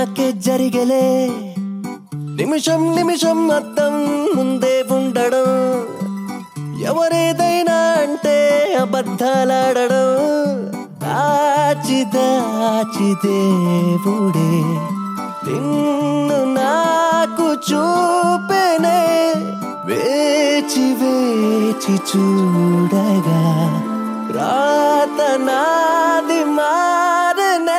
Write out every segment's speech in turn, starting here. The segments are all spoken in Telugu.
నాకే జరిగలే నిమిషం నిమిషం అద్దం ముందే ఉండడం ఎవరేదైనా అంటే అబద్ధాలాడడం దాచి దాచి దేవుడే నిన్ను నాకు చూపెనే వేచి వేచి చూడగా రాత నాది మారనే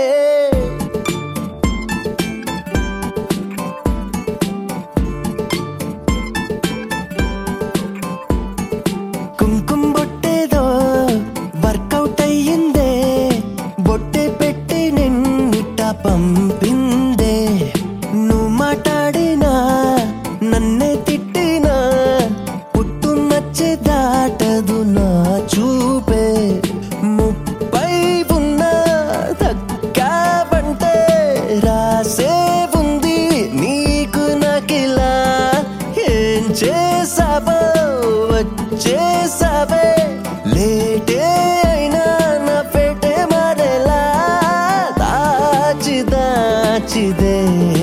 కుంకుమ బొట్టేదో వర్కౌట్ అయ్యిందే బొట్టే పెట్టి నిన్నిట పంపిందే నువ్వు మాట్లాడినా నన్నే తిట్టినా పుట్టు నచ్చే దాటదు నా చూపే ముప్పై ఉన్న దక్కావంటే రాసే ఉంది నీకు నాకిలా ఏం చేసావో వచ్చేసావే లేటే అయినా నా పెట్టే మరెలా దాచి దాచి దేవుడే